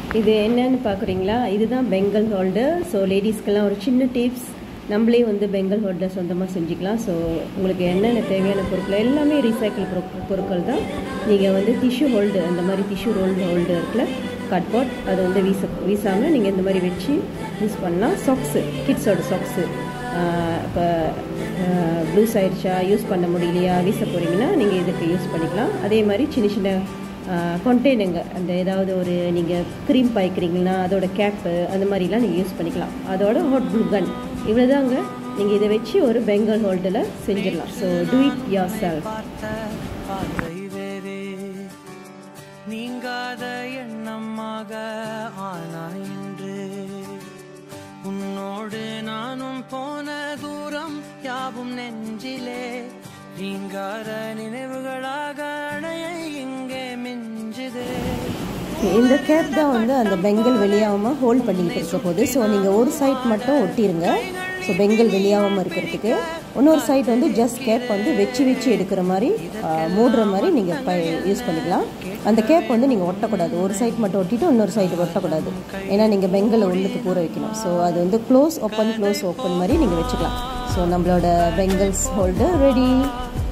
இது என்னன்னு பார்க்குறீங்களா இதுதான் பெங்கல் ஹோல்டர் ஸோ லேடிஸ்க்கெல்லாம் ஒரு சின்ன டிப்ஸ் நம்மளே வந்து பெங்கல் ஹோல்டர் சொந்தமாக செஞ்சுக்கலாம் ஸோ உங்களுக்கு என்னென்ன தேவையான பொருட்கள் எல்லாமே ரீசைக்கிள் பொருட்கள் தான் நீங்கள் வந்து டிஷ்யூ ஹோல்டு அந்த மாதிரி டிஷ்யூ ரோல்டு ஹோல்டு இருக்குல்ல கட்பாட் அதை வந்து வீச வீசாமல் நீங்கள் இந்த மாதிரி வச்சு யூஸ் பண்ணலாம் சாக்ஸு கிட்ஸோட சாக்ஸு இப்போ ப்ளூஸ் ஆயிடுச்சா யூஸ் பண்ண முடியலையா வீச போகிறீங்கன்னா நீங்கள் இதுக்கு யூஸ் பண்ணிக்கலாம் அதே மாதிரி சின்ன சின்ன கொண்டெய்னுங்க அந்த ஏதாவது ஒரு நீங்கள் க்ரீம் பாய்க்கிறீங்கன்னா அதோட கேப்பு அந்த மாதிரிலாம் நீங்கள் யூஸ் பண்ணிக்கலாம் அதோட ஹாட் ப்ளூ கன் இவ்வளோதாங்க நீங்கள் இதை வச்சு ஒரு பெங்கல் ஹோல்டில் செஞ்சிடலாம் so do it yourself பார்த்த பார்வை வேறே நீங்காத எண்ணமாக ஆனா இன்று உன்னோடு நானும் போன தூரம் யாவும் நெஞ்சிலே நீங்காத நினைவுகளாக அணைய இங்கே மிஞ்சுதே இந்த கேப் தான் வந்து அந்த பெங்கல் வெளியாகாமல் ஹோல்ட் பண்ணிக்கிட்டு இருக்க போகுது ஸோ நீங்கள் ஒரு சைட் மட்டும் ஒட்டிருங்க ஸோ பெங்கல் வெளியாகாமல் இருக்கிறதுக்கு இன்னொரு சைட் வந்து ஜஸ்ட் கேப் வந்து வச்சு வச்சு எடுக்கிற மாதிரி ஆ, மூடுற மாதிரி நீங்கள் ப யூஸ் பண்ணிக்கலாம் அந்த கேப் வந்து நீங்கள் ஒட்டக்கூடாது ஒரு சைட் மட்டும் ஒட்டிட்டு இன்னொரு சைடு ஒட்டக்கூடாது ஏன்னா நீங்கள் பெங்கலை உள்ளுக்கு பூர வைக்கணும் ஸோ அது வந்து க்ளோஸ் ஓப்பன் க்ளோஸ் ஓப்பன் மாதிரி நீங்கள் வச்சுக்கலாம் ஸோ நம்மளோட பெங்கல்ஸ் ஹோல்டர் ரெடி